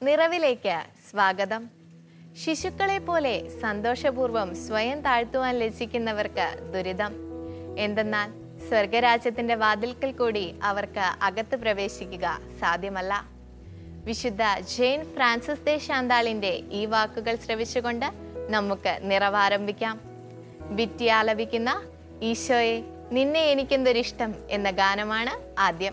നിറവിലേക്ക് സ്വാഗതം ശിശുക്കളെ പോലെ സന്തോഷപൂർവ്വം സ്വയം താഴ്ത്തുവാൻ ലസിക്കുന്നവർക്ക് ദുരിതം എന്തെന്നാൽ സ്വർഗരാജ്യത്തിന്റെ വാതിൽക്കൽ കൂടി അവർക്ക് അകത്ത് പ്രവേശിക്കുക സാധ്യമല്ല വിശുദ്ധ ജെയിൻ ഫ്രാൻസിസ് ദേ ശാന്താളിന്റെ ഈ വാക്കുകൾ ശ്രവിച്ചുകൊണ്ട് നമുക്ക് നിറവാരംഭിക്കാം ബിറ്റി ആലപിക്കുന്ന ഈശോയെ നിന്നെ എനിക്കെന്തൊരിഷ്ടം എന്ന ഗാനമാണ് ആദ്യം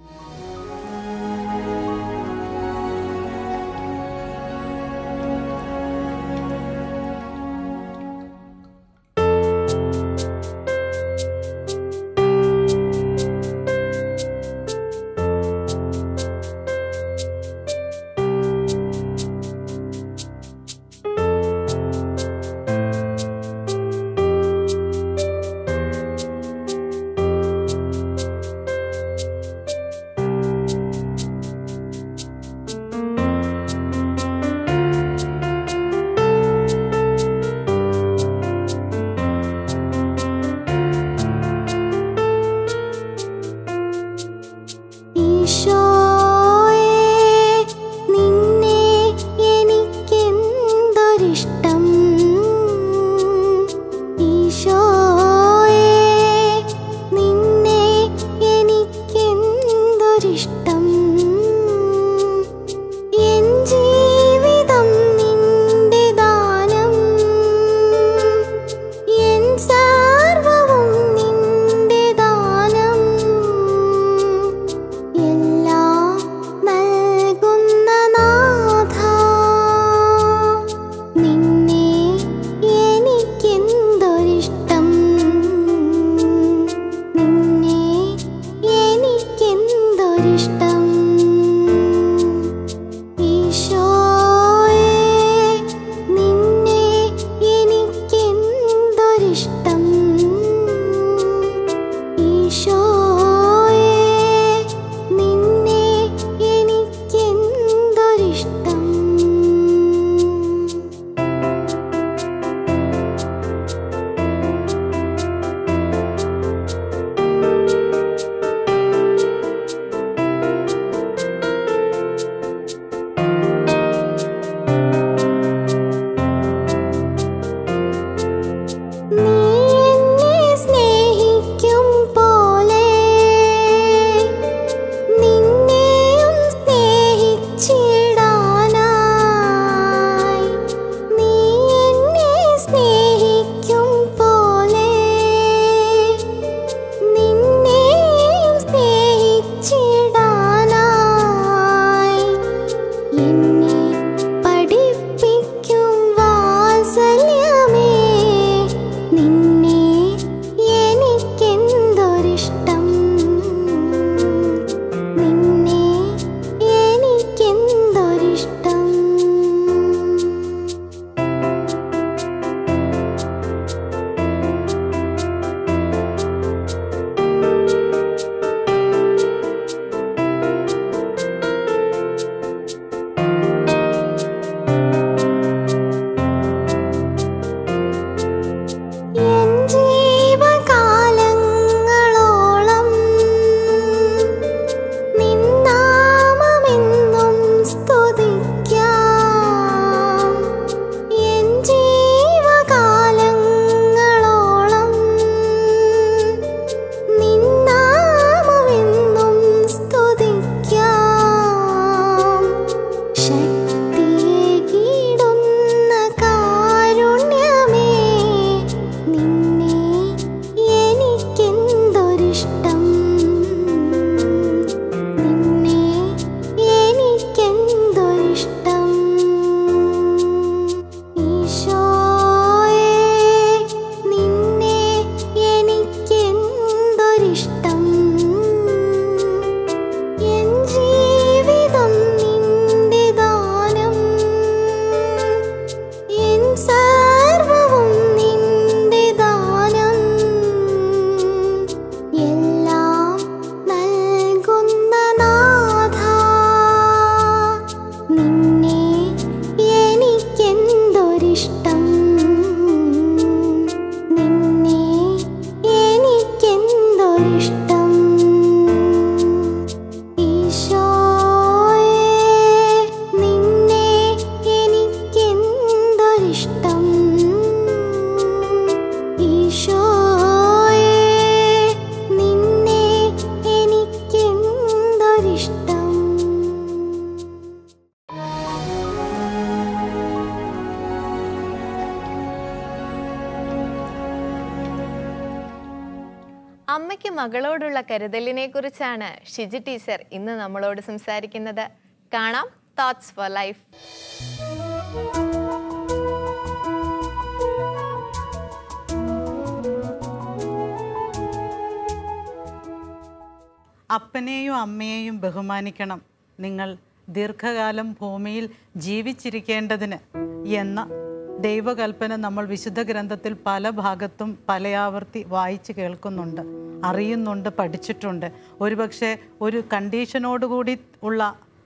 ഈശോയേ നിന്നെ എനിക്കെന്തൊരിഷ്ടം ഈശോയേ നിന്നെ എനിക്കെന്തൊരിഷ്ടം എൻ ജീവിതം നിന്റെ ദാനം എൻ സർവവും നിന്റെ ദാനം എല്ലാ മകളോടുള്ള കരുതലിനെ കുറിച്ചാണ് ഷിജി ടീച്ചർ ഇന്ന് നമ്മളോട് സംസാരിക്കുന്നത് കാണാം തോട്ട്സ് ഫോർ ലൈഫ് അപ്പനെയും അമ്മയെയും ബഹുമാനിക്കണം നിങ്ങൾ ദീർഘകാലം ഭൂമിയിൽ ജീവിച്ചിരിക്കേണ്ടതിന് എന്ന ദൈവകൽപ്പന നമ്മൾ വിശുദ്ധ ഗ്രന്ഥത്തിൽ പല ഭാഗത്തും പലയാവർത്തി വായിച്ച് കേൾക്കുന്നുണ്ട് അറിയുന്നുണ്ട് പഠിച്ചിട്ടുണ്ട് ഒരുപക്ഷെ ഒരു കണ്ടീഷനോടുകൂടി ഉള്ള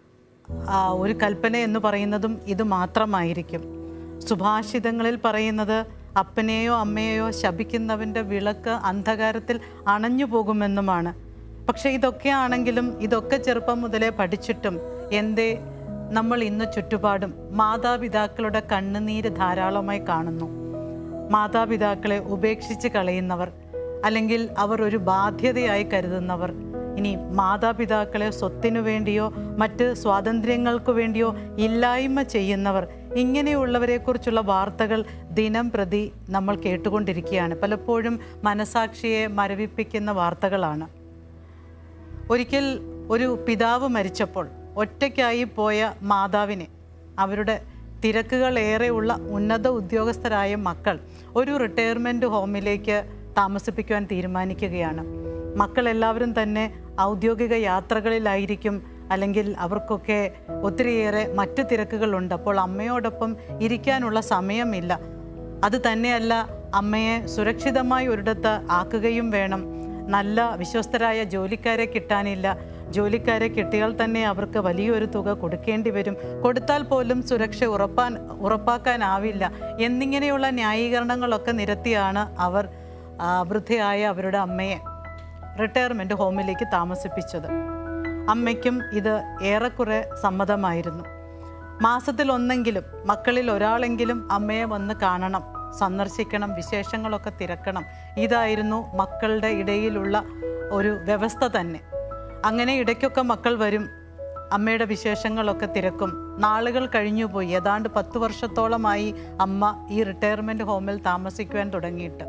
ആ, ഒരു കൽപ്പന എന്ന് പറയുന്നതും ഇത് മാത്രമായിരിക്കും സുഭാഷിതങ്ങളിൽ പറയുന്നത് അപ്പനെയോ അമ്മയെയോ ശപിക്കുന്നവൻ്റെ വിളക്ക് അന്ധകാരത്തിൽ അണഞ്ഞു പോകുമെന്നുമാണ് പക്ഷേ ഇതൊക്കെ ആണെങ്കിലും ഇതൊക്കെ ചെറുപ്പം മുതലേ പഠിച്ചിട്ടും എന്തേ നമ്മൾ ഇന്ന് ചുറ്റുപാടും മാതാപിതാക്കളുടെ കണ്ണുനീര് ധാരാളമായി കാണുന്നു മാതാപിതാക്കളെ ഉപേക്ഷിച്ച് കളയുന്നവർ അല്ലെങ്കിൽ അവർ ഒരു ബാധ്യതയായി കരുതുന്നവർ ഇനി മാതാപിതാക്കളെ സ്വത്തിനു വേണ്ടിയോ മറ്റ് സ്വാതന്ത്ര്യങ്ങൾക്ക് വേണ്ടിയോ ഇല്ലായ്മ ചെയ്യുന്നവർ ഇങ്ങനെയുള്ളവരെക്കുറിച്ചുള്ള വാർത്തകൾ ദിനം പ്രതി നമ്മൾ കേട്ടുകൊണ്ടിരിക്കുകയാണ് പലപ്പോഴും മനസാക്ഷിയെ മരവിപ്പിക്കുന്ന വാർത്തകളാണ് ഒരിക്കൽ ഒരു പിതാവ് മരിച്ചപ്പോൾ ഒറ്റയ്ക്കായി പോയ മാതാവിനെ അവരുടെ തിരക്കുകൾ ഏറെയുള്ള ഉന്നത ഉദ്യോഗസ്ഥരായ മക്കൾ ഒരു റിട്ടയർമെൻറ്റ് ഹോമിലേക്ക് താമസിപ്പിക്കുവാൻ തീരുമാനിക്കുകയാണ് മക്കളെല്ലാവരും തന്നെ ഔദ്യോഗിക യാത്രകളിലായിരിക്കും അല്ലെങ്കിൽ അവർക്കൊക്കെ ഒത്തിരിയേറെ മറ്റു തിരക്കുകളുണ്ട് അപ്പോൾ അമ്മയോടൊപ്പം ഇരിക്കാനുള്ള സമയമില്ല അത് തന്നെയല്ല അമ്മയെ സുരക്ഷിതമായി ഒരിടത്ത് ആക്കുകയും വേണം നല്ല വിശ്വസ്തരായ ജോലിക്കാരെ കിട്ടാനില്ല ജോലിക്കാരെ കിട്ടിയാൽ തന്നെ അവർക്ക് വലിയൊരു തുക കൊടുക്കേണ്ടി വരും കൊടുത്താൽ പോലും സുരക്ഷ ഉറപ്പാൻ ഉറപ്പാക്കാനാവില്ല എന്നിങ്ങനെയുള്ള ന്യായീകരണങ്ങളൊക്കെ നിരത്തിയാണ് അവർ ആ, വൃദ്ധയായ അവരുടെ അമ്മയെ റിട്ടയർമെൻറ്റ് ഹോമിലേക്ക് താമസിപ്പിച്ചത് അമ്മയ്ക്കും ഇത് ഏറെക്കുറെ സമ്മതമായിരുന്നു മാസത്തിൽ ഒന്നെങ്കിലും മക്കളിൽ ഒരാളെങ്കിലും അമ്മയെ വന്ന് കാണണം സന്ദർശിക്കണം വിശേഷങ്ങളൊക്കെ തിരക്കണം ഇതായിരുന്നു മക്കളുടെ ഇടയിലുള്ള ഒരു വ്യവസ്ഥ തന്നെ അങ്ങനെ ഇടയ്ക്കൊക്കെ മക്കൾ വരും അമ്മയുടെ വിശേഷങ്ങളൊക്കെ തിരക്കും നാളുകൾ കഴിഞ്ഞുപോയി ഏതാണ്ട് പത്ത് വർഷത്തോളമായി അമ്മ ഈ റിട്ടയർമെൻറ്റ് ഹോമിൽ താമസിക്കുവാൻ തുടങ്ങിയിട്ട്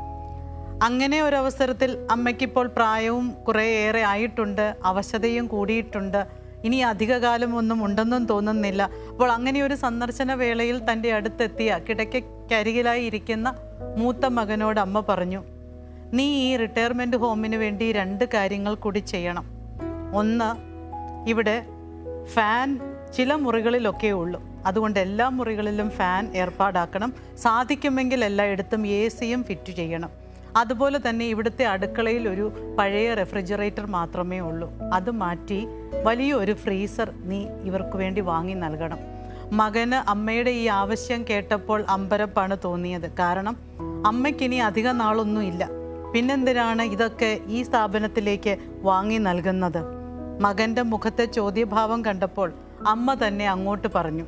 അങ്ങനെ ഒരു അവസരത്തിൽ അമ്മയ്ക്കിപ്പോൾ പ്രായവും കുറേയേറെ ആയിട്ടുണ്ട് അവശതയും കൂടിയിട്ടുണ്ട് ഇനി അധികകാലം ഒന്നും ഉണ്ടെന്നും തോന്നുന്നില്ല അപ്പോൾ അങ്ങനെ ഒരു സന്ദർശന വേളയിൽ തൻ്റെ അടുത്തെത്തിയ കിടക്കക്കരികിലായി ഇരിക്കുന്ന മൂത്ത മകനോട് അമ്മ പറഞ്ഞു നീ ഈ റിട്ടയർമെൻറ്റ് ഹോമിന് വേണ്ടി രണ്ട് കാര്യങ്ങൾ കൂടി ചെയ്യണം ഒന്ന് ഇവിടെ ഫാൻ ചില മുറികളിലൊക്കെ ഉള്ളൂ അതുകൊണ്ട് എല്ലാ മുറികളിലും ഫാൻ ഏർപ്പാടാക്കണം സാധിക്കുമെങ്കിൽ എല്ലായിടത്തും എ സിയും ഫിറ്റ് ചെയ്യണം അതുപോലെ തന്നെ ഇവിടുത്തെ അടുക്കളയിൽ ഒരു പഴയ റെഫ്രിജറേറ്റർ മാത്രമേ ഉള്ളൂ അത് മാറ്റി വലിയൊരു ഫ്രീസർ നീ ഇവർക്ക് വേണ്ടി വാങ്ങി നൽകണം മകന് അമ്മയുടെ ഈ ആവശ്യം കേട്ടപ്പോൾ അമ്പരപ്പാണ് തോന്നിയത് കാരണം അമ്മയ്ക്കിനി അധിക നാളൊന്നും ഇല്ല പിന്നെന്തിനാണ് ഇതൊക്കെ ഈ സ്ഥാപനത്തിലേക്ക് വാങ്ങി നൽകുന്നത് മകന്റെ മുഖത്തെ ചോദ്യഭാവം കണ്ടപ്പോൾ അമ്മ തന്നെ അങ്ങോട്ട് പറഞ്ഞു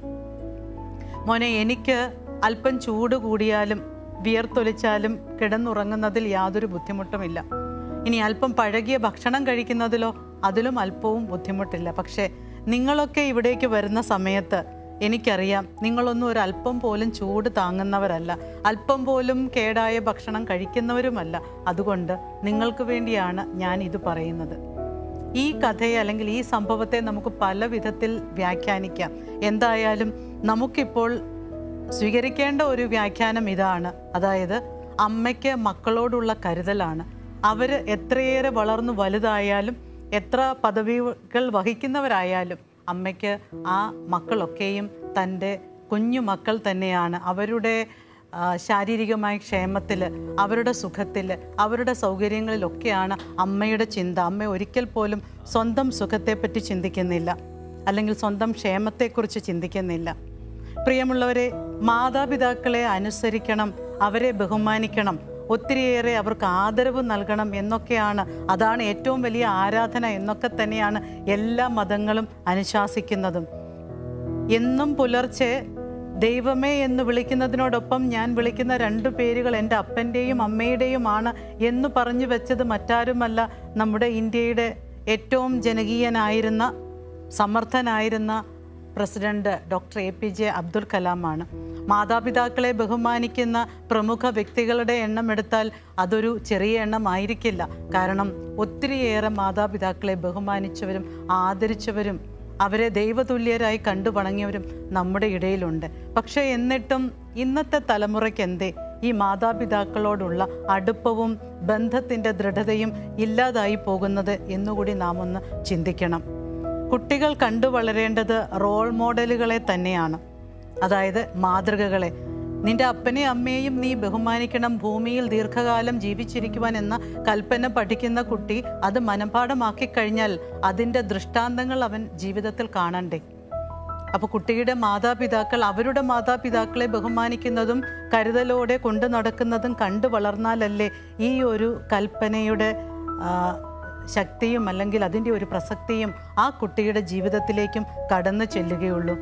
മോനെ എനിക്ക് അല്പം ചൂട് കൂടിയാലും വിയർത്തൊലിച്ചാലും കിടന്നുറങ്ങുന്നതിൽ യാതൊരു ബുദ്ധിമുട്ടുമില്ല ഇനി അല്പം പഴകിയ ഭക്ഷണം കഴിക്കുന്നതിലോ അതിലും അല്പവും ബുദ്ധിമുട്ടില്ല പക്ഷേ നിങ്ങളൊക്കെ ഇവിടേക്ക് വരുന്ന സമയത്ത് എനിക്കറിയാം നിങ്ങളൊന്നും ഒരു അല്പം പോലും ചൂട് താങ്ങുന്നവരല്ല അല്പം പോലും കേടായ ഭക്ഷണം കഴിക്കുന്നവരുമല്ല അതുകൊണ്ട് നിങ്ങൾക്ക് വേണ്ടിയാണ് ഞാൻ ഇത് പറയുന്നത് ഈ കഥയെ അല്ലെങ്കിൽ ഈ സംഭവത്തെ നമുക്ക് പല വിധത്തിൽ വ്യാഖ്യാനിക്കാം എന്തായാലും നമുക്കിപ്പോൾ സ്വീകരിക്കേണ്ട ഒരു വ്യാഖ്യാനം ഇതാണ് അതായത് അമ്മയ്ക്ക് മക്കളോടുള്ള കരുതലാണ് അവർ എത്രയേറെ വളർന്നു വലുതായാലും എത്ര പദവികൾ വഹിക്കുന്നവരായാലും അമ്മയ്ക്ക് ആ മക്കളൊക്കെയും തൻ്റെ കുഞ്ഞു മക്കൾ തന്നെയാണ് അവരുടെ ആ, ശാരീരികമായ ക്ഷേമത്തിൽ അവരുടെ സുഖത്തിൽ അവരുടെ സൗകര്യങ്ങളിലൊക്കെയാണ് അമ്മയുടെ ചിന്ത അമ്മ ഒരിക്കൽ പോലും സ്വന്തം സുഖത്തെപ്പറ്റി ചിന്തിക്കുന്നില്ല അല്ലെങ്കിൽ സ്വന്തം ക്ഷേമത്തെക്കുറിച്ച് ചിന്തിക്കുന്നില്ല പ്രിയമുള്ളവരെ മാതാപിതാക്കളെ അനുസരിക്കണം അവരെ ബഹുമാനിക്കണം ഒത്തിരിയേറെ അവർക്ക് ആദരവ് നൽകണം എന്നൊക്കെയാണ് അതാണ് ഏറ്റവും വലിയ ആരാധന എന്നൊക്കെ തന്നെയാണ് എല്ലാ മതങ്ങളും അനുശാസിക്കുന്നതും എന്നും പുലർച്ചെ ദൈവമേ എന്ന് വിളിക്കുന്നതിനോടൊപ്പം ഞാൻ വിളിക്കുന്ന രണ്ട് പേരുകൾ എൻ്റെ അപ്പൻ്റെയും അമ്മയുടെയുമാണ് എന്ന് പറഞ്ഞു വെച്ചത് മറ്റാരുമല്ല നമ്മുടെ ഇന്ത്യയുടെ ഏറ്റവും ജനകീയനായിരുന്ന സമർത്ഥനായിരുന്ന president doctor A P J Abdul കലാമാണ് മാതാപിതാക്കളെ ബഹുമാനിക്കുന്ന പ്രമുഖ വ്യക്തികളുടെ എണ്ണം എടുത്താൽ അതൊരു ചെറിയ എണ്ണം ആയിരിക്കില്ല കാരണം ഒത്തിരിയേറെ മാതാപിതാക്കളെ ബഹുമാനിച്ചവരും ആദരിച്ചവരും അവരെ ദൈവതുല്യരായി കണ്ടു വണങ്ങിയവരും നമ്മുടെ ഇടയിലുണ്ട് പക്ഷേ എന്നിട്ടും ഇന്നത്തെ തലമുറയ്ക്ക് എന്തേ ഈ മാതാപിതാക്കളോടുള്ള അടുപ്പവും ബന്ധത്തിൻ്റെ ദൃഢതയും ഇല്ലാതായി പോകുന്നത് എന്നുകൂടി നാം ഒന്ന് ചിന്തിക്കണം കുട്ടികൾ കണ്ടു വളരേണ്ടത് റോൾ മോഡലുകളെ തന്നെയാണ് അതായത് മാതൃകകളെ നിന്റെ അപ്പനെയും അമ്മയെയും നീ ബഹുമാനിക്കണം ഭൂമിയിൽ ദീർഘകാലം ജീവിച്ചിരിക്കുവാൻ എന്ന കൽപ്പന പഠിക്കുന്ന കുട്ടി അത് മനഃപാഠമാക്കി കഴിഞ്ഞാൽ അതിൻ്റെ ദൃഷ്ടാന്തങ്ങൾ അവൻ ജീവിതത്തിൽ കാണണ്ടേ അപ്പോൾ കുട്ടിയുടെ മാതാപിതാക്കൾ അവരുടെ മാതാപിതാക്കളെ ബഹുമാനിക്കുന്നതും കരുതലോടെ കൊണ്ടു നടക്കുന്നതും കണ്ടു വളർന്നാലല്ലേ ഈ ഒരു കൽപ്പനയുടെ ആ, ശക്തിയും അല്ലെങ്കിൽ അതിൻ്റെ ഒരു പ്രസക്തിയും ആ കുട്ടിയുടെ ജീവിതത്തിലേക്കും കടന്നു ചെല്ലുകയുള്ളൂ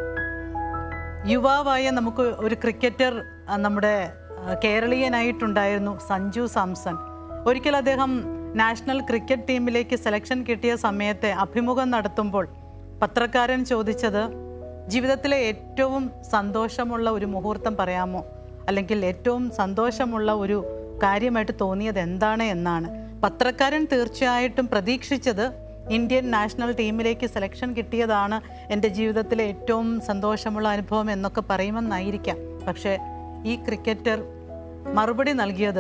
യുവാവായ നമുക്ക് ഒരു ക്രിക്കറ്റർ ആ, നമ്മുടെ ആ, കേരളീയനായിട്ടുണ്ടായിരുന്നു സഞ്ജു സാംസൺ ഒരിക്കൽ അദ്ദേഹം നാഷണൽ ക്രിക്കറ്റ് ടീമിലേക്ക് സെലക്ഷൻ കിട്ടിയ സമയത്തെ അഭിമുഖം നടത്തുമ്പോൾ പത്രക്കാരൻ ചോദിച്ചത് ജീവിതത്തിലെ ഏറ്റവും സന്തോഷമുള്ള ഒരു മുഹൂർത്തം പറയാമോ അല്ലെങ്കിൽ ഏറ്റവും സന്തോഷമുള്ള ഒരു കാര്യമായിട്ട് തോന്നിയത് എന്താണ് എന്നാണ് പത്രക്കാരൻ തീർച്ചയായിട്ടും പ്രതീക്ഷിച്ചത് ഇന്ത്യൻ നാഷണൽ ടീമിലേക്ക് സെലക്ഷൻ കിട്ടിയതാണ് എൻ്റെ ജീവിതത്തിലെ ഏറ്റവും സന്തോഷമുള്ള അനുഭവം എന്നൊക്കെ പറയുമെന്നായിരിക്കാം പക്ഷേ ഈ ക്രിക്കറ്റർ മറുപടി നൽകിയത്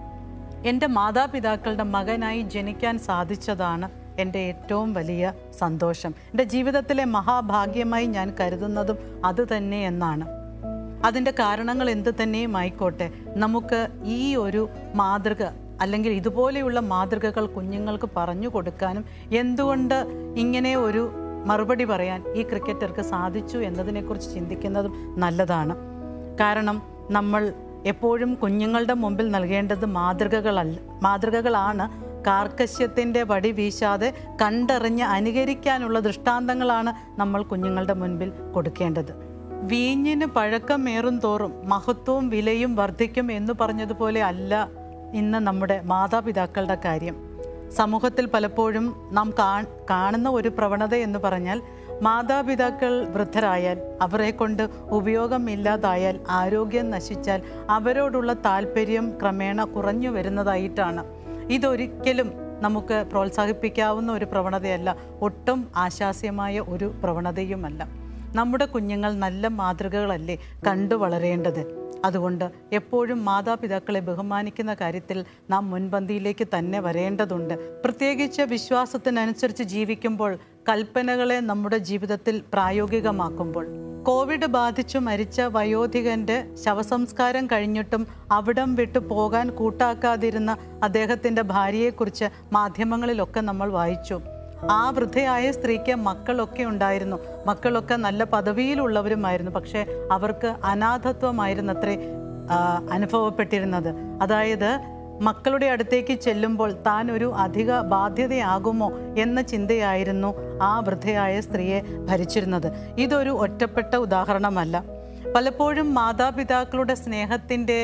എൻ്റെ മാതാപിതാക്കളുടെ മകനായി ജനിക്കാൻ സാധിച്ചതാണ് എൻ്റെ ഏറ്റവും വലിയ സന്തോഷം എൻ്റെ ജീവിതത്തിലെ മഹാഭാഗ്യമായി ഞാൻ കരുതുന്നതും അത് തന്നെ എന്നാണ് അതിൻ്റെ കാരണങ്ങൾ എന്ത് തന്നെയും ആയിക്കോട്ടെ നമുക്ക് ഈ ഒരു മാതൃക അല്ലെങ്കിൽ ഇതുപോലെയുള്ള മാതൃകകൾ കുഞ്ഞുങ്ങൾക്ക് പറഞ്ഞു കൊടുക്കാനും എന്തുകൊണ്ട് ഇങ്ങനെ ഒരു മറുപടി പറയാൻ ഈ ക്രിക്കറ്റർക്ക് സാധിച്ചു എന്നതിനെക്കുറിച്ച് ചിന്തിക്കുന്നതും നല്ലതാണ് കാരണം നമ്മൾ എപ്പോഴും കുഞ്ഞുങ്ങളുടെ മുമ്പിൽ നൽകേണ്ടത് മാതൃകകളല്ല മാതൃകകളാണ് കാർക്കശ്യത്തിൻ്റെ വടി വീശാതെ കണ്ടറിഞ്ഞ് അനുകരിക്കാനുള്ള ദൃഷ്ടാന്തങ്ങളാണ് നമ്മൾ കുഞ്ഞുങ്ങളുടെ മുൻപിൽ കൊടുക്കേണ്ടത് വീഞ്ഞിന് പഴക്കമേറും തോറും മഹത്വവും വിലയും വർദ്ധിക്കും എന്ന് പറഞ്ഞതുപോലെ അല്ല ഇന്ന് നമ്മുടെ മാതാപിതാക്കളുടെ കാര്യം സമൂഹത്തിൽ പലപ്പോഴും നാം കാ- കാണുന്ന ഒരു പ്രവണത എന്ന് പറഞ്ഞാൽ മാതാപിതാക്കൾ വൃദ്ധരായാൽ അവരെ കൊണ്ട് ഉപയോഗമില്ലാതായാൽ ആരോഗ്യം നശിച്ചാൽ അവരോടുള്ള താല്പര്യം ക്രമേണ കുറഞ്ഞു വരുന്നതായിട്ടാണ് ഇതൊരിക്കലും നമുക്ക് പ്രോത്സാഹിപ്പിക്കാവുന്ന ഒരു പ്രവണതയല്ല ഒട്ടും ആശാസ്യമായ ഒരു പ്രവണതയുമല്ല നമ്മുടെ കുഞ്ഞുങ്ങൾ നല്ല മാതൃകകളല്ലേ കണ്ടു വളരേണ്ടത് അതുകൊണ്ട് എപ്പോഴും മാതാപിതാക്കളെ ബഹുമാനിക്കുന്ന കാര്യത്തിൽ നാം മുൻപന്തിയിലേക്ക് തന്നെ വരേണ്ടതുണ്ട് പ്രത്യേകിച്ച് വിശ്വാസത്തിനനുസരിച്ച് ജീവിക്കുമ്പോൾ കൽപ്പനകളെ നമ്മുടെ ജീവിതത്തിൽ പ്രായോഗികമാക്കുമ്പോൾ കോവിഡ് ബാധിച്ചു മരിച്ച വയോധികന്റെ ശവസംസ്കാരം കഴിഞ്ഞിട്ടും അവിടം വിട്ടു പോകാൻ കൂട്ടാക്കാതിരുന്ന അദ്ദേഹത്തിൻ്റെ ഭാര്യയെക്കുറിച്ച് മാധ്യമങ്ങളിലൊക്കെ നമ്മൾ വായിച്ചു ആ വൃദ്ധയായ സ്ത്രീക്ക് മക്കളൊക്കെ ഉണ്ടായിരുന്നു മക്കളൊക്കെ നല്ല പദവിയിലുള്ളവരുമായിരുന്നു പക്ഷേ അവർക്ക് അനാഥത്വമായിരുന്നത്രേ ആ, അനുഭവപ്പെട്ടിരുന്നത് അതായത് മക്കളുടെ അടുത്തേക്ക് ചെല്ലുമ്പോൾ താൻ ഒരു അധിക ബാധ്യതയാകുമോ എന്ന ചിന്തയായിരുന്നു ആ വൃദ്ധയായ സ്ത്രീയെ ഭരിച്ചിരുന്നത് ഇതൊരു ഒറ്റപ്പെട്ട ഉദാഹരണമല്ല പലപ്പോഴും മാതാപിതാക്കളുടെ സ്നേഹത്തിൻ്റെ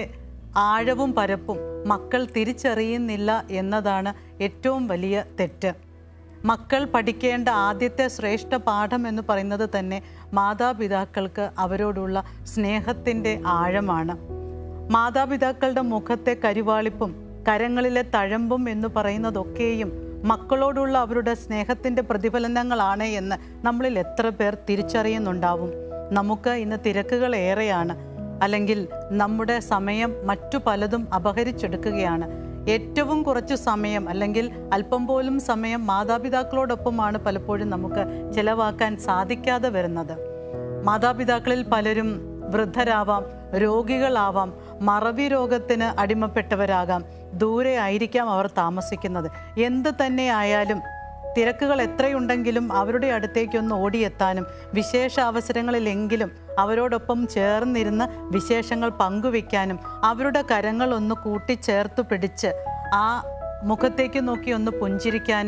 ആഴവും പരപ്പും മക്കൾ തിരിച്ചറിയുന്നില്ല എന്നതാണ് ഏറ്റവും വലിയ തെറ്റ് മക്കൾ പഠിക്കേണ്ട ആദ്യത്തെ ശ്രേഷ്ഠ പാഠം എന്ന് പറയുന്നത് തന്നെ മാതാപിതാക്കൾക്ക് അവരോടുള്ള സ്നേഹത്തിൻ്റെ ആഴമാണ് മാതാപിതാക്കളുടെ മുഖത്തെ കരിവാളിപ്പും കരങ്ങളിലെ തഴമ്പും എന്ന് പറയുന്നതൊക്കെയും മക്കളോടുള്ള അവരുടെ സ്നേഹത്തിൻ്റെ പ്രതിഫലനങ്ങളാണ് എന്ന് നമ്മളിൽ എത്ര പേർ തിരിച്ചറിയുന്നുണ്ടാവും നമുക്ക് ഇന്ന് തിരക്കുകൾ ഏറെയാണ് അല്ലെങ്കിൽ നമ്മുടെ സമയം മറ്റു പലതും അപഹരിച്ചെടുക്കുകയാണ് ഏറ്റവും കുറച്ചു സമയം അല്ലെങ്കിൽ അല്പം പോലും സമയം മാതാപിതാക്കളോടൊപ്പമാണ് പലപ്പോഴും നമുക്ക് ചിലവാക്കാൻ സാധിക്കാതെ വരുന്നത് മാതാപിതാക്കളിൽ പലരും വൃദ്ധരാവാം രോഗികളാവാം മറവി രോഗത്തിന് അടിമപ്പെട്ടവരാകാം ദൂരെ ആയിരിക്കാം അവർ താമസിക്കുന്നത് എന്ത് തന്നെ ആയാലും തിരക്കുകൾ എത്രയുണ്ടെങ്കിലും അവരുടെ അടുത്തേക്കൊന്ന് ഓടിയെത്താനും വിശേഷ അവസരങ്ങളിലെങ്കിലും അവരോടൊപ്പം ചേർന്നിരുന്ന് വിശേഷങ്ങൾ പങ്കുവെക്കാനും അവരുടെ കരങ്ങൾ ഒന്ന് കൂട്ടിച്ചേർത്ത് പിടിച്ച് ആ മുഖത്തേക്ക് നോക്കി ഒന്ന് പുഞ്ചിരിക്കാനും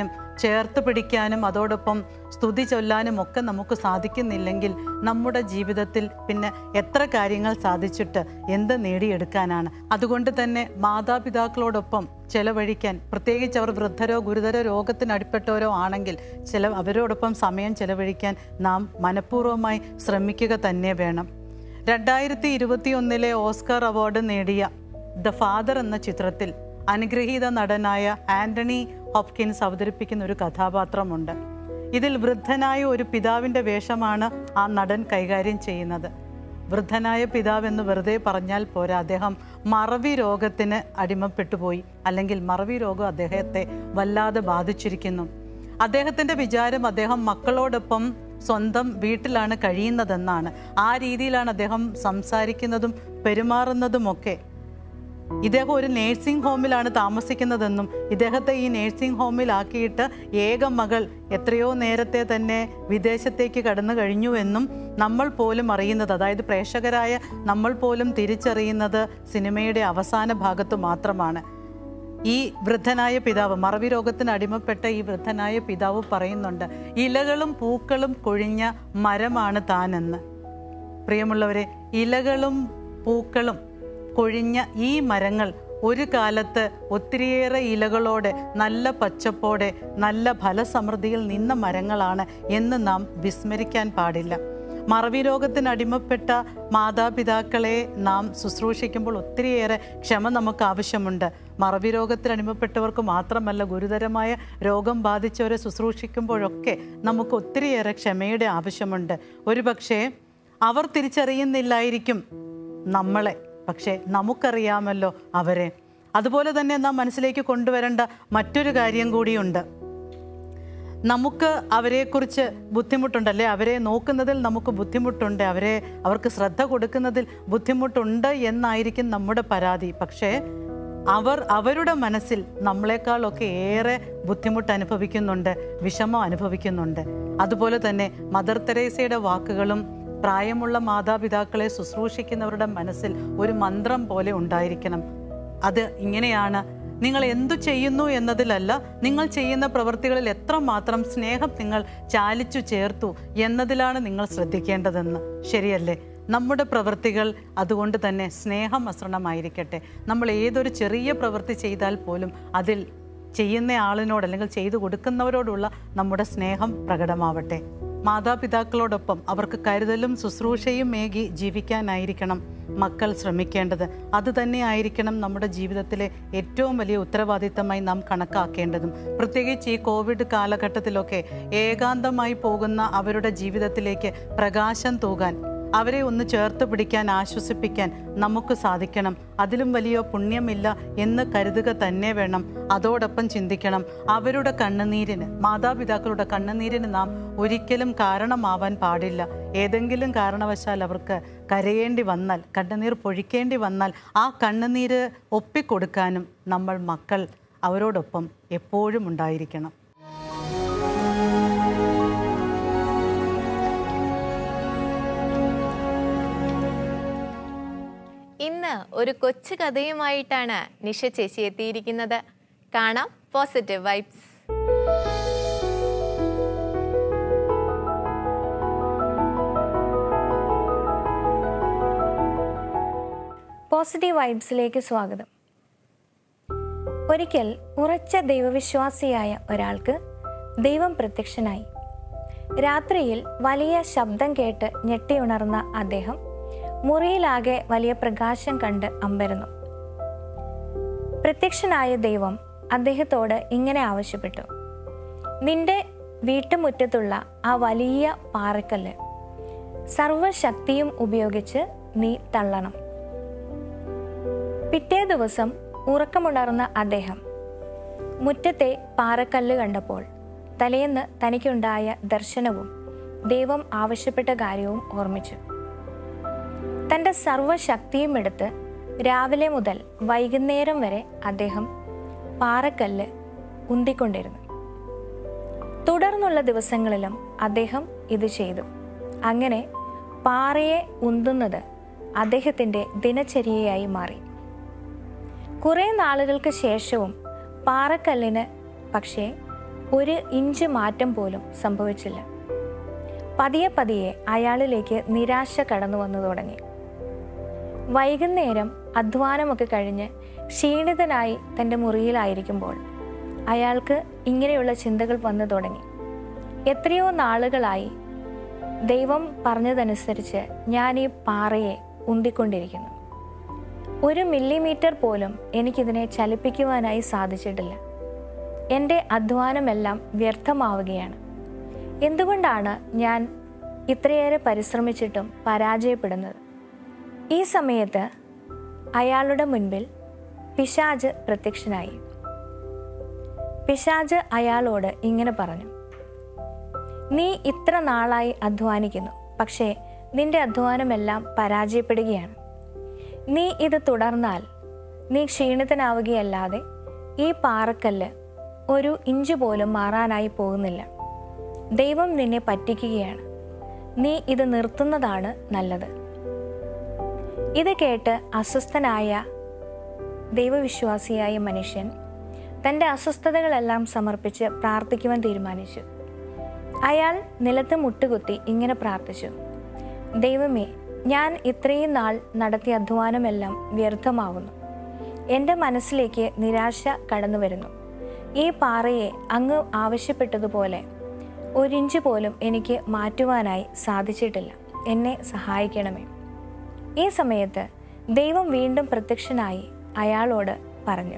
ചേർത്ത് പിടിക്കാനും അതോടൊപ്പം സ്തുതി ചൊല്ലാനും ഒക്കെ നമുക്ക് സാധിക്കുന്നില്ലെങ്കിൽ നമ്മുടെ ജീവിതത്തിൽ പിന്നെ എത്ര കാര്യങ്ങൾ സാധിച്ചിട്ട് എന്ത് നേടിയെടുക്കാനാണ് അതുകൊണ്ട് തന്നെ മാതാപിതാക്കളോടൊപ്പം ചെലവഴിക്കാൻ പ്രത്യേകിച്ച് അവർ വൃദ്ധരോ ഗുരുതര രോഗത്തിന് അടിപ്പെട്ടവരോ ആണെങ്കിൽ ചില അവരോടൊപ്പം സമയം ചെലവഴിക്കാൻ നാം മനഃപൂർവ്വമായി ശ്രമിക്കുക തന്നെ വേണം രണ്ടായിരത്തി ഇരുപത്തി ഒന്നിലെ ഓസ്കാർ അവാർഡ് നേടിയ ദ ഫാദർ എന്ന ചിത്രത്തിൽ അനുഗ്രഹീത നടനായ ആന്റണി ഹോപ്കിൻസ് അവതരിപ്പിക്കുന്ന ഒരു കഥാപാത്രമുണ്ട് ഇതിൽ വൃദ്ധനായ ഒരു പിതാവിൻ്റെ വേഷമാണ് ആ നടൻ കൈകാര്യം ചെയ്യുന്നത് വൃദ്ധനായ പിതാവ് എന്ന് വെറുതെ പറഞ്ഞാൽ പോരാ അദ്ദേഹം മറവി രോഗത്തിന് അടിമപ്പെട്ടുപോയി അല്ലെങ്കിൽ മറവി രോഗം അദ്ദേഹത്തെ വല്ലാതെ ബാധിച്ചിരിക്കുന്നു അദ്ദേഹത്തിൻ്റെ വിചാരം അദ്ദേഹം മക്കളോടൊപ്പം സ്വന്തം വീട്ടിലാണ് കഴിയുന്നതെന്നാണ് ആ രീതിയിലാണ് അദ്ദേഹം സംസാരിക്കുന്നതും പെരുമാറുന്നതുമൊക്കെ ഇദ്ദേഹം ഒരു നേഴ്സിംഗ് ഹോമിലാണ് താമസിക്കുന്നതെന്നും ഇദ്ദേഹത്തെ ഈ നേഴ്സിംഗ് ഹോമിലാക്കിയിട്ട് ഏക മകൾ എത്രയോ നേരത്തെ തന്നെ വിദേശത്തേക്ക് കടന്നു കഴിഞ്ഞുവെന്നും നമ്മൾ പോലും അറിയുന്നത് അതായത് പ്രേക്ഷകരായ നമ്മൾ പോലും തിരിച്ചറിയുന്നത് സിനിമയുടെ അവസാന ഭാഗത്ത് മാത്രമാണ് ഈ വൃദ്ധനായ പിതാവ് മറവി രോഗത്തിന് അടിമപ്പെട്ട ഈ വൃദ്ധനായ പിതാവ് പറയുന്നുണ്ട് ഇലകളും പൂക്കളും കൊഴിഞ്ഞ മരമാണ് താനെന്ന് പ്രിയമുള്ളവരെ ഇലകളും പൂക്കളും കൊഴിഞ്ഞ ഈ മരങ്ങൾ ഒരു കാലത്ത് ഒത്തിരിയേറെ ഇലകളോടെ നല്ല പച്ചപ്പോടെ നല്ല ഫലസമൃദ്ധിയിൽ നിന്ന മരങ്ങളാണ് എന്ന് നാം വിസ്മരിക്കാൻ പാടില്ല മറവി രോഗത്തിന് അടിമപ്പെട്ട മാതാപിതാക്കളെ നാം ശുശ്രൂഷിക്കുമ്പോൾ ഒത്തിരിയേറെ ക്ഷമ നമുക്ക് ആവശ്യമുണ്ട് മറവി രോഗത്തിന് അടിമപ്പെട്ടവർക്ക് മാത്രമല്ല ഗുരുതരമായ രോഗം ബാധിച്ചവരെ ശുശ്രൂഷിക്കുമ്പോഴൊക്കെ നമുക്ക് ഒത്തിരിയേറെ ക്ഷമയുടെ ആവശ്യമുണ്ട് ഒരുപക്ഷേ അവർ തിരിച്ചറിയുന്നില്ലായിരിക്കും നമ്മളെ പക്ഷേ നമുക്കറിയാമല്ലോ അവരെ അതുപോലെ തന്നെ നാം മനസ്സിലേക്ക് കൊണ്ടുവരേണ്ട മറ്റൊരു കാര്യം കൂടിയുണ്ട് നമുക്ക് അവരെക്കുറിച്ച് ബുദ്ധിമുട്ടുണ്ടല്ലേ അവരെ നോക്കുന്നതിൽ നമുക്ക് ബുദ്ധിമുട്ടുണ്ട് അവരെ അവർക്ക് ശ്രദ്ധ കൊടുക്കുന്നതിൽ ബുദ്ധിമുട്ടുണ്ട് എന്നായിരിക്കും നമ്മുടെ പരാതി പക്ഷേ അവർ അവരുടെ മനസ്സിൽ നമ്മളെക്കാളൊക്കെ ഏറെ ബുദ്ധിമുട്ട് അനുഭവിക്കുന്നുണ്ട് വിഷമം അനുഭവിക്കുന്നുണ്ട് അതുപോലെ തന്നെ മദർ തെരേസയുടെ വാക്കുകളും പ്രായമുള്ള മാതാപിതാക്കളെ ശുശ്രൂഷിക്കുന്നവരുടെ മനസ്സിൽ ഒരു മന്ത്രം പോലെ ഉണ്ടായിരിക്കണം അത് ഇങ്ങനെയാണ് നിങ്ങൾ എന്തു ചെയ്യുന്നു എന്നതിലല്ല നിങ്ങൾ ചെയ്യുന്ന പ്രവൃത്തികളിൽ എത്രമാത്രം സ്നേഹം നിങ്ങൾ ചാലിച്ചു ചേർത്തു എന്നതിലാണ് നിങ്ങൾ ശ്രദ്ധിക്കേണ്ടതെന്ന് ശരിയല്ലേ നമ്മുടെ പ്രവൃത്തികൾ അതുകൊണ്ട് തന്നെ സ്നേഹമസൃണമായിരിക്കട്ടെ നമ്മൾ ഏതൊരു ചെറിയ പ്രവൃത്തി ചെയ്താൽ പോലും അതിൽ ചെയ്യുന്ന ആളിനോട് അല്ലെങ്കിൽ ചെയ്തു കൊടുക്കുന്നവരോടുള്ള നമ്മുടെ സ്നേഹം പ്രകടമാവട്ടെ മാതാപിതാക്കളോടൊപ്പം അവർക്ക് കരുതലും ശുശ്രൂഷയും മേകി ജീവിക്കാനായിരിക്കണം മക്കൾ ശ്രമിക്കേണ്ടത് അത് തന്നെയായിരിക്കണം നമ്മുടെ ജീവിതത്തിലെ ഏറ്റവും വലിയ ഉത്തരവാദിത്തമായി നാം കണക്കാക്കേണ്ടതും പ്രത്യേകിച്ച് ഈ കോവിഡ് കാലഘട്ടത്തിലൊക്കെ ഏകാന്തമായി പോകുന്ന അവരുടെ ജീവിതത്തിലേക്ക് പ്രകാശം തൂകാൻ അവരെ ഒന്ന് ചേർത്ത് പിടിക്കാൻ ആശ്വസിപ്പിക്കാൻ നമുക്ക് സാധിക്കണം അതിലും വലിയ പുണ്യമില്ല എന്ന് കരുതുക തന്നെ വേണം അതോടൊപ്പം ചിന്തിക്കണം അവരുടെ കണ്ണുനീരിന് മാതാപിതാക്കളുടെ കണ്ണുനീരിന് നാം ഒരിക്കലും കാരണമാവാൻ പാടില്ല ഏതെങ്കിലും കാരണവശാൽ അവർക്ക് കരയേണ്ടി വന്നാൽ കണ്ണുനീർ പൊഴിക്കേണ്ടി വന്നാൽ ആ കണ്ണുനീര് ഒപ്പിക്കൊടുക്കാനും നമ്മൾ മക്കൾ അവരോടൊപ്പം എപ്പോഴും ഉണ്ടായിരിക്കണം ഇന്ന് ഒരു കൊച്ചു കഥയുമായിട്ടാണ് നിഷ ചേച്ചി എത്തിയിരിക്കുന്നത് കാണാം പോസിറ്റീവ് വൈബ്സ് പോസിറ്റീവ് വൈബ്സിലേക്ക് സ്വാഗതം ഒരിക്കൽ ഉറച്ച ദൈവവിശ്വാസിയായ ഒരാൾക്ക് ദൈവം പ്രത്യക്ഷനായി രാത്രിയിൽ വലിയ ശബ്ദം കേട്ട് ഞെട്ടിയുണർന്ന അദ്ദേഹം മുറിയിലാകെ വലിയ പ്രകാശം കണ്ട് അമ്പരന്നു പ്രത്യക്ഷനായ ദൈവം അദ്ദേഹത്തോട് ഇങ്ങനെ ആവശ്യപ്പെട്ടു നിന്റെ വീട്ടുമുറ്റത്തുള്ള ആ വലിയ പാറക്കല്ല് സർവശക്തിയും ഉപയോഗിച്ച് നീ തള്ളണം പിറ്റേ ദിവസം ഉറക്കമുണർന്ന അദ്ദേഹം മുറ്റത്തെ പാറക്കല്ല് കണ്ടപ്പോൾ തലേന്ന് തനിക്കുണ്ടായ ദർശനവും ദൈവം ആവശ്യപ്പെട്ട കാര്യവും ഓർമ്മിച്ചു തൻ്റെ സർവശക്തിയും എടുത്ത് രാവിലെ മുതൽ വൈകുന്നേരം വരെ അദ്ദേഹം പാറക്കല്ല് ഉന്തിക്കൊണ്ടിരുന്നു തുടർന്നുള്ള ദിവസങ്ങളിലും അദ്ദേഹം ഇത് ചെയ്തു അങ്ങനെ പാറയെ ഉന്തുന്നത് അദ്ദേഹത്തിൻ്റെ ദിനചര്യയായി മാറി കുറേ നാളുകൾക്ക് ശേഷവും പാറക്കല്ലിന് പക്ഷേ ഒരു ഇഞ്ച് മാറ്റം പോലും സംഭവിച്ചില്ല പതിയെ പതിയെ അയാളിലേക്ക് നിരാശ കടന്നു വന്നു തുടങ്ങി വൈകുന്നേരം അധ്വാനമൊക്കെ കഴിഞ്ഞ് ക്ഷീണിതനായി തൻ്റെ മുറിയിലായിരിക്കുമ്പോൾ അയാൾക്ക് ഇങ്ങനെയുള്ള ചിന്തകൾ വന്നു തുടങ്ങി എത്രയോ നാളുകളായി ദൈവം പറഞ്ഞതനുസരിച്ച് ഞാൻ ഈ പാറയെ ഉന്തിക്കൊണ്ടിരിക്കുന്നു ഒരു മില്ലിമീറ്റർ പോലും എനിക്കിതിനെ ചലിപ്പിക്കുവാനായി സാധിച്ചിട്ടില്ല എൻ്റെ അധ്വാനമെല്ലാം വ്യർത്ഥമാവുകയാണ് എന്തുകൊണ്ടാണ് ഞാൻ ഇത്രയേറെ പരിശ്രമിച്ചിട്ടും പരാജയപ്പെടുന്നത് ഈ സമയത്ത് അയാളുടെ മുൻപിൽ പിശാജ് പ്രത്യക്ഷനായി പിശാജ് അയാളോട് ഇങ്ങനെ പറഞ്ഞു നീ ഇത്ര നാളായി അധ്വാനിക്കുന്നു പക്ഷേ നിന്റെ അധ്വാനമെല്ലാം പരാജയപ്പെടുകയാണ് നീ ഇത് തുടർന്നാൽ നീ ക്ഷീണിതനാവുകയല്ലാതെ ഈ പാറക്കല്ല് ഒരു ഇഞ്ച് പോലും മാറാനായി പോകുന്നില്ല ദൈവം നിന്നെ പറ്റിക്കുകയാണ് നീ ഇത് നിർത്തുന്നതാണ് നല്ലത് ഇത് കേട്ട് അസ്വസ്ഥനായ ദൈവവിശ്വാസിയായ മനുഷ്യൻ തൻ്റെ അസ്വസ്ഥതകളെല്ലാം സമർപ്പിച്ച് പ്രാർത്ഥിക്കുവാൻ തീരുമാനിച്ചു അയാൾ നിലത്ത് മുട്ടുകുത്തി ഇങ്ങനെ പ്രാർത്ഥിച്ചു ദൈവമേ ഞാൻ ഇത്രയും നാൾ നടത്തിയ അധ്വാനമെല്ലാം വ്യർത്ഥമാവുന്നു എൻ്റെ മനസ്സിലേക്ക് നിരാശ കടന്നു വരുന്നു ഈ പാറയെ അങ്ങ് ആവശ്യപ്പെട്ടതുപോലെ ഒരിഞ്ച് പോലും എനിക്ക് മാറ്റുവാനായി സാധിച്ചിട്ടില്ല എന്നെ സഹായിക്കണമേ ഈ സമയത്ത് ദൈവം വീണ്ടും പ്രത്യക്ഷനായി അയാളോട് പറഞ്ഞു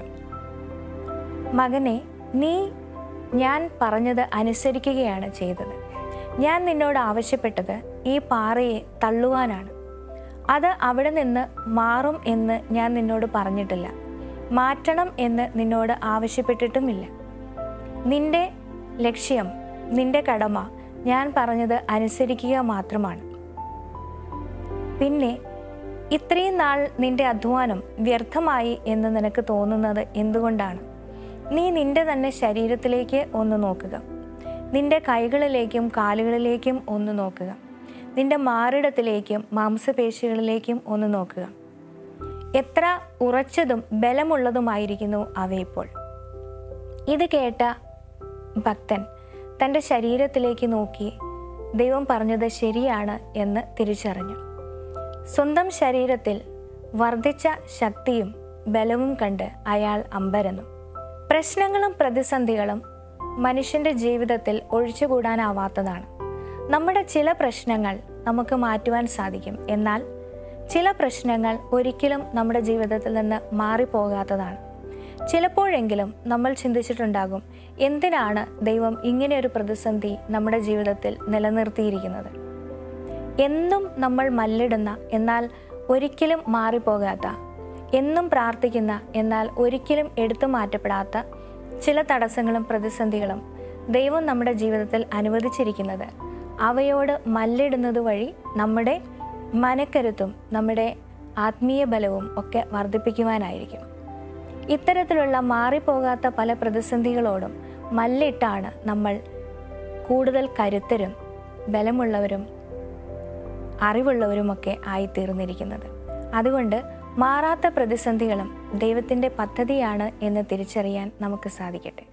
മകനെ നീ ഞാൻ പറഞ്ഞത് അനുസരിക്കുകയാണ് ചെയ്തത് ഞാൻ നിന്നോട് ആവശ്യപ്പെട്ടത് ഈ പാറയെ തള്ളുവാനാണ് അത് അവിടെ നിന്ന് മാറും എന്ന് ഞാൻ നിന്നോട് പറഞ്ഞിട്ടില്ല മാറ്റണം എന്ന് നിന്നോട് ആവശ്യപ്പെട്ടിട്ടുമില്ല നിന്റെ ലക്ഷ്യം നിന്റെ കടമ ഞാൻ പറഞ്ഞത് അനുസരിക്കുക മാത്രമാണ് പിന്നെ ഇത്രയും നാൾ നിന്റെ അധ്വാനം വ്യർത്ഥമായി എന്ന് നിനക്ക് തോന്നുന്നത് എന്തുകൊണ്ടാണ് നീ നിന്റെ തന്നെ ശരീരത്തിലേക്ക് ഒന്ന് നോക്കുക നിന്റെ കൈകളിലേക്കും കാലുകളിലേക്കും ഒന്ന് നോക്കുക നിന്റെ മാറിടത്തിലേക്കും മാംസപേശികളിലേക്കും ഒന്ന് നോക്കുക എത്ര ഉറച്ചതും ബലമുള്ളതുമായിരിക്കുന്നു അവയിപ്പോൾ ഇത് കേട്ട ഭക്തൻ തൻ്റെ ശരീരത്തിലേക്ക് നോക്കി ദൈവം പറഞ്ഞത് ശരിയാണ് എന്ന് തിരിച്ചറിഞ്ഞു സ്വന്തം ശരീരത്തിൽ വർദ്ധിച്ച ശക്തിയും ബലവും കണ്ട് അയാൾ അമ്പരന്നു പ്രശ്നങ്ങളും പ്രതിസന്ധികളും മനുഷ്യൻ്റെ ജീവിതത്തിൽ ഒഴിച്ചുകൂടാനാവാത്തതാണ് നമ്മുടെ ചില പ്രശ്നങ്ങൾ നമുക്ക് മാറ്റുവാൻ സാധിക്കും എന്നാൽ ചില പ്രശ്നങ്ങൾ ഒരിക്കലും നമ്മുടെ ജീവിതത്തിൽ നിന്ന് മാറിപ്പോകാത്തതാണ് ചിലപ്പോഴെങ്കിലും നമ്മൾ ചിന്തിച്ചിട്ടുണ്ടാകും എന്തിനാണ് ദൈവം ഇങ്ങനെ ഒരു പ്രതിസന്ധി നമ്മുടെ ജീവിതത്തിൽ നിലനിർത്തിയിരിക്കുന്നത് എന്നും നമ്മൾ മല്ലിടുന്ന എന്നാൽ ഒരിക്കലും മാറിപ്പോകാത്ത എന്നും പ്രാർത്ഥിക്കുന്ന എന്നാൽ ഒരിക്കലും എടുത്തു മാറ്റപ്പെടാത്ത ചില തടസ്സങ്ങളും പ്രതിസന്ധികളും ദൈവം നമ്മുടെ ജീവിതത്തിൽ അനുവദിച്ചിരിക്കുന്നത് അവയോട് മല്ലിടുന്നത് വഴി നമ്മുടെ മനക്കരുത്തും നമ്മുടെ ആത്മീയ ബലവും ഒക്കെ വർദ്ധിപ്പിക്കുവാനായിരിക്കും ഇത്തരത്തിലുള്ള മാറിപ്പോകാത്ത പല പ്രതിസന്ധികളോടും മല്ലിട്ടാണ് നമ്മൾ കൂടുതൽ കരുത്തരും ബലമുള്ളവരും അറിവുള്ളവരുമൊക്കെ ആയിത്തീർന്നിരിക്കുന്നത് അതുകൊണ്ട് മാറാത്ത പ്രതിസന്ധികളും ദൈവത്തിൻ്റെ പദ്ധതിയാണ് എന്ന് തിരിച്ചറിയാൻ നമുക്ക് സാധിക്കട്ടെ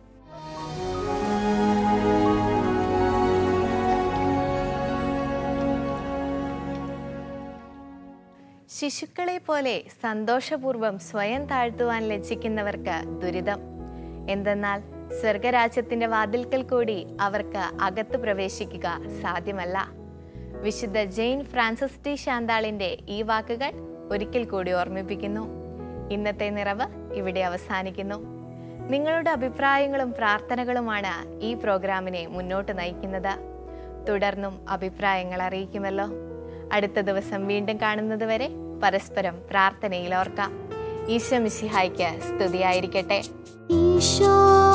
ശിശുക്കളെ പോലെ സന്തോഷപൂർവ്വം സ്വയം താഴ്ത്തുവാൻ ലജ്ജിക്കുന്നവർക്ക് ദുരിതം എന്തെന്നാൽ സ്വർഗരാജ്യത്തിന്റെ വാതിൽക്കൽ കൂടി അവർക്ക് അകത്ത് പ്രവേശിക്കുക സാധ്യമല്ല വിശുദ്ധ ജെയിൻ ഫ്രാൻസിസ് ടി ശാന്താളിന്റെ ഈ വാക്കുകൾ ഒരിക്കൽ കൂടി ഓർമ്മിപ്പിക്കുന്നു ഇന്നത്തെ നിറവ് ഇവിടെ അവസാനിക്കുന്നു നിങ്ങളുടെ അഭിപ്രായങ്ങളും പ്രാർത്ഥനകളുമാണ് ഈ പ്രോഗ്രാമിനെ മുന്നോട്ട് നയിക്കുന്നത് തുടർന്നും അഭിപ്രായങ്ങൾ അറിയിക്കുമല്ലോ അടുത്ത ദിവസം വീണ്ടും കാണുന്നതുവരെ പരസ്പരം പ്രാർത്ഥനയിൽ ഓർക്കാം ഈശോ മിശിഹായ്ക്ക് സ്തുതിയായിരിക്കട്ടെ ഈശോ